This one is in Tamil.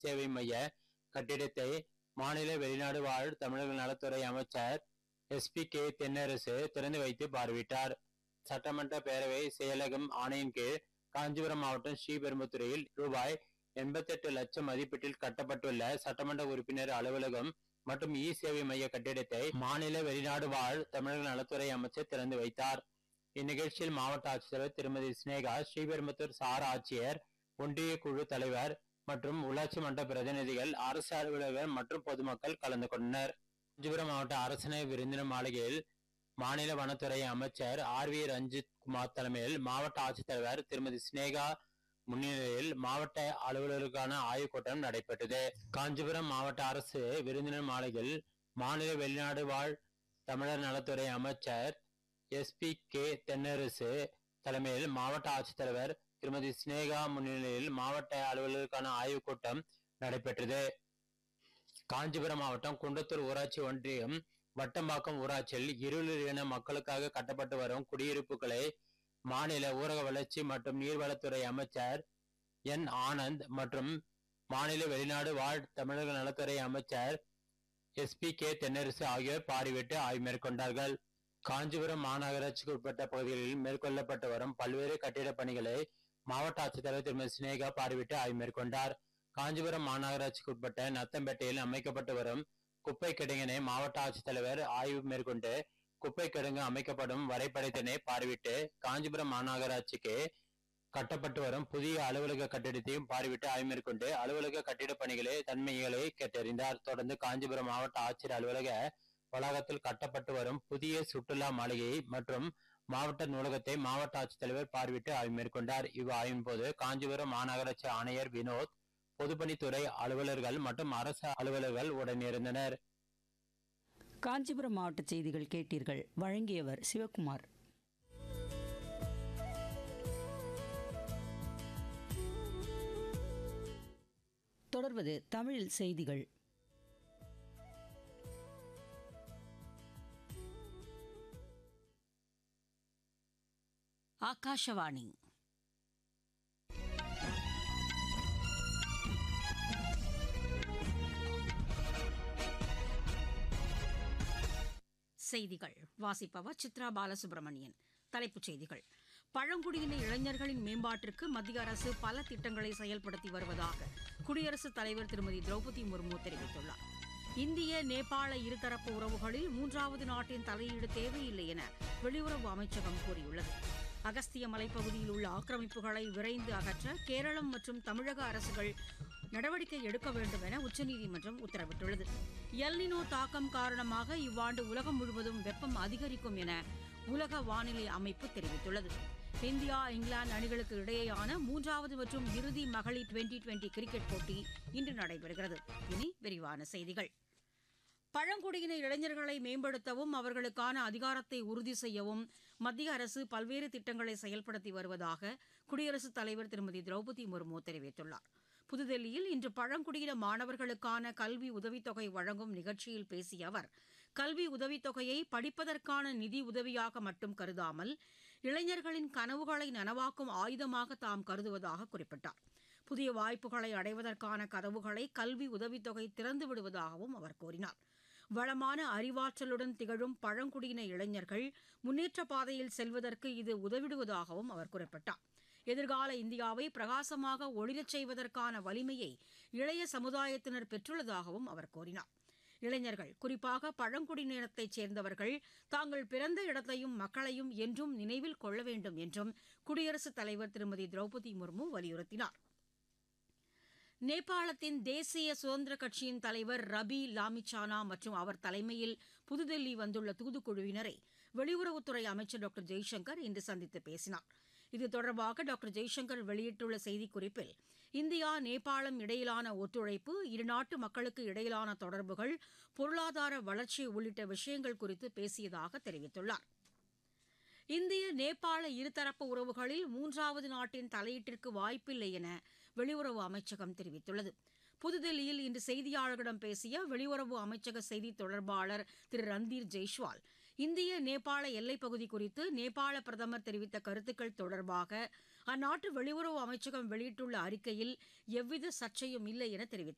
சேவை மைய கட்டிடத்தை மாநில வெளிநாடு வாழ் தமிழக நலத்துறை அமைச்சர் எஸ்பி கே தென்னரசு திறந்து வைத்து பார்வையிட்டார் சட்டமன்ற பேரவை செயலகம் ஆணையின் கீழ் காஞ்சிபுரம் மாவட்டம் ஸ்ரீபெரும்புத்துறையில் ரூபாய் எண்பத்தெட்டு லட்சம் மதிப்பீட்டில் கட்டப்பட்டுள்ள சட்டமன்ற உறுப்பினர் அலுவலகம் மற்றும் இ சேவை மைய கட்டிடத்தை மாநில வெளிநாடு வாழ் தமிழக நலத்துறை அமைச்சர் திறந்து வைத்தார் இந்நிகழ்ச்சியில் மாவட்ட ஆட்சித்தலைவர் திருமதி சினேகா ஸ்ரீபெரும்புத்தூர் சார் ஆட்சியர் ஒன்றிய குழு தலைவர் மற்றும் உள்ளாட்சி மன்ற பிரதிநிதிகள் அரசு அலுவலர்கள் மற்றும் பொதுமக்கள் கலந்து கொண்டனர் காஞ்சிபுரம் மாவட்ட அரசினை விருந்தினர் மாளிகையில் மாநில வனத்துறை அமைச்சர் ஆர் வி ரஞ்சித் குமார் தலைமையில் மாவட்ட ஆட்சித்தலைவர் திருமதி சினேகா முன்னிலையில் மாவட்ட அலுவலருக்கான ஆய்வுக் கூட்டம் நடைபெற்றது காஞ்சிபுரம் மாவட்ட அரசு விருந்தினர் மாளிகையில் மாநில வெளிநாடு வாழ் தமிழர் நலத்துறை அமைச்சர் எஸ்பி கே தென்னரசு தலைமையில் மாவட்ட ஆட்சித்தலைவர் திருமதி சினேகா முன்னிலையில் மாவட்ட அலுவலருக்கான ஆய்வுக் கூட்டம் நடைபெற்றது காஞ்சிபுரம் மாவட்டம் குன்றத்தூர் ஊராட்சி ஒன்றியம் வட்டம்பாக்கம் ஊராட்சியில் இருளர் இன மக்களுக்காக கட்டப்பட்டு வரும் குடியிருப்புகளை மாநில ஊரக வளர்ச்சி மற்றும் நீர்வளத்துறை அமைச்சர் என் ஆனந்த் மற்றும் மாநில வெளிநாடு வாழ் தமிழக நலத்துறை அமைச்சர் எஸ்பி கே தென்னரசு ஆகியோர் பார்வையிட்டு ஆய்வு மேற்கொண்டார்கள் காஞ்சிபுரம் மாநகராட்சிக்கு உட்பட்ட பகுதிகளில் மேற்கொள்ளப்பட்டு வரும் பல்வேறு கட்டிடப் பணிகளை மாவட்ட ஆட்சித்தலைவர் திருமதி சினேகா பார்வையிட்டு ஆய்வு மேற்கொண்டார் காஞ்சிபுரம் மாநகராட்சிக்கு உட்பட்ட நத்தம்பேட்டையில் அமைக்கப்பட்டு வரும் குப்பை கிடங்கினை மாவட்ட ஆட்சித்தலைவர் ஆய்வு மேற்கொண்டு குப்பை கிடங்கு அமைக்கப்படும் வரைபடத்தினை பார்வையிட்டு காஞ்சிபுரம் மாநகராட்சிக்கு கட்டப்பட்டு வரும் புதிய அலுவலக கட்டிடத்தையும் பார்வையிட்டு ஆய்வு மேற்கொண்டு அலுவலக கட்டிட பணிகளை தன்மைகளை கேட்டறிந்தார் தொடர்ந்து காஞ்சிபுரம் மாவட்ட ஆட்சியர் அலுவலக வளாகத்தில் கட்டப்பட்டு வரும் புதிய சுற்றுலா மாளிகை மற்றும் மாவட்ட நூலகத்தை மாவட்ட ஆட்சித்தலைவர் பார்வையிட்டு ஆய்வு மேற்கொண்டார் இவ் ஆய்வின் போது காஞ்சிபுரம் மாநகராட்சி ஆணையர் வினோத் பொதுப்பணித்துறை அலுவலர்கள் மற்றும் அரசு அலுவலர்கள் உடனிருந்தனர் காஞ்சிபுரம் மாவட்ட செய்திகள் கேட்டீர்கள் வழங்கியவர் சிவகுமார் தொடர்வது தமிழில் செய்திகள் ஆகாஷவாணி செய்திகள் வாசிப்பவர் சித்ரா பாலசுப்ரமணியன் தலைப்புச் செய்திகள் பழங்குடியின இளைஞர்களின் மேம்பாட்டிற்கு மத்திய அரசு பல திட்டங்களை செயல்படுத்தி வருவதாக குடியரசுத் தலைவர் திருமதி திரௌபதி முர்மு தெரிவித்துள்ளார் இந்திய நேபாள இருதரப்பு உறவுகளில் மூன்றாவது நாட்டின் தலையீடு தேவையில்லை என வெளியுறவு அமைச்சகம் கூறியுள்ளது அகஸ்திய மலைப்பகுதியில் உள்ள ஆக்கிரமிப்புகளை விரைந்து அகற்ற கேரளம் மற்றும் தமிழக அரசுகள் நடவடிக்கை எடுக்க வேண்டும் என உச்சநீதிமன்றம் உத்தரவிட்டுள்ளது எல்னினோ தாக்கம் காரணமாக இவ்வாண்டு உலகம் முழுவதும் வெப்பம் அதிகரிக்கும் என உலக வானிலை அமைப்பு தெரிவித்துள்ளது இந்தியா இங்கிலாந்து அணிகளுக்கு இடையேயான மூன்றாவது மற்றும் இறுதி மகளிர் டுவெண்டி டுவெண்டி கிரிக்கெட் போட்டி இன்று நடைபெறுகிறது இனி விரிவான செய்திகள் பழங்குடியின இளைஞர்களை மேம்படுத்தவும் அவர்களுக்கான அதிகாரத்தை உறுதி செய்யவும் மத்திய அரசு பல்வேறு திட்டங்களை செயல்படுத்தி வருவதாக குடியரசுத் தலைவர் திருமதி திரௌபதி முர்மு தெரிவித்துள்ளார் புதுதில்லியில் இன்று பழங்குடியின மாணவர்களுக்கான கல்வி உதவித்தொகை வழங்கும் நிகழ்ச்சியில் பேசிய அவர் கல்வி உதவித்தொகையை படிப்பதற்கான நிதி உதவியாக மட்டும் கருதாமல் இளைஞர்களின் கனவுகளை நனவாக்கும் ஆயுதமாக தாம் கருதுவதாக குறிப்பிட்டார் புதிய வாய்ப்புகளை அடைவதற்கான கதவுகளை கல்வி உதவித்தொகை திறந்து விடுவதாகவும் அவர் கூறினார் வளமான அறிவாற்றலுடன் திகழும் பழங்குடியின இளைஞர்கள் முன்னேற்ற பாதையில் செல்வதற்கு இது உதவிடுவதாகவும் அவர் குறிப்பிட்டார் எதிர்கால இந்தியாவை பிரகாசமாக ஒளிரச் செய்வதற்கான வலிமையை இளைய சமுதாயத்தினர் பெற்றுள்ளதாகவும் அவர் கூறினார் இளைஞர்கள் குறிப்பாக பழங்குடியினத்தைச் சேர்ந்தவர்கள் தாங்கள் பிறந்த இடத்தையும் மக்களையும் என்றும் நினைவில் கொள்ள வேண்டும் என்றும் குடியரசுத் தலைவர் திருமதி திரௌபதி முர்மு வலியுறுத்தினார் நேபாளத்தின் தேசிய சுதந்திர கட்சியின் தலைவர் ரபி லாமிச்சானா மற்றும் அவர் தலைமையில் புதுதில்லி வந்துள்ள தூதுக்குழுவினரை வெளியுறவுத்துறை அமைச்சர் டாக்டர் ஜெய்சங்கர் இன்று சந்தித்து பேசினார் இது தொடர்பாக டாக்டர் ஜெய்சங்கர் வெளியிட்டுள்ள செய்திக்குறிப்பில் இந்தியா நேபாளம் இடையிலான ஒத்துழைப்பு இருநாட்டு மக்களுக்கு இடையிலான தொடர்புகள் பொருளாதார வளர்ச்சி உள்ளிட்ட விஷயங்கள் குறித்து பேசியதாக தெரிவித்துள்ளார் இந்திய நேபாள இருதரப்பு உறவுகளில் மூன்றாவது நாட்டின் தலையீட்டிற்கு வாய்ப்பில்லை என வெளியுறவு அமைச்சகம் தெரிவித்துள்ளது புதுதில்லியில் இன்று செய்தியாளர்களிடம் பேசிய வெளியுறவு அமைச்சக செய்தித் தொடர்பாளர் திரு ரந்தீர் ஜெய்ஷ்வால் இந்திய நேபாள எல்லைப் பகுதி குறித்து நேபாள பிரதமர் தெரிவித்த கருத்துக்கள் தொடர்பாக அந்நாட்டு வெளியுறவு அமைச்சகம் வெளியிட்டுள்ள அறிக்கையில் எவ்வித சர்ச்சையும் இல்லை என தெரிவித்தார்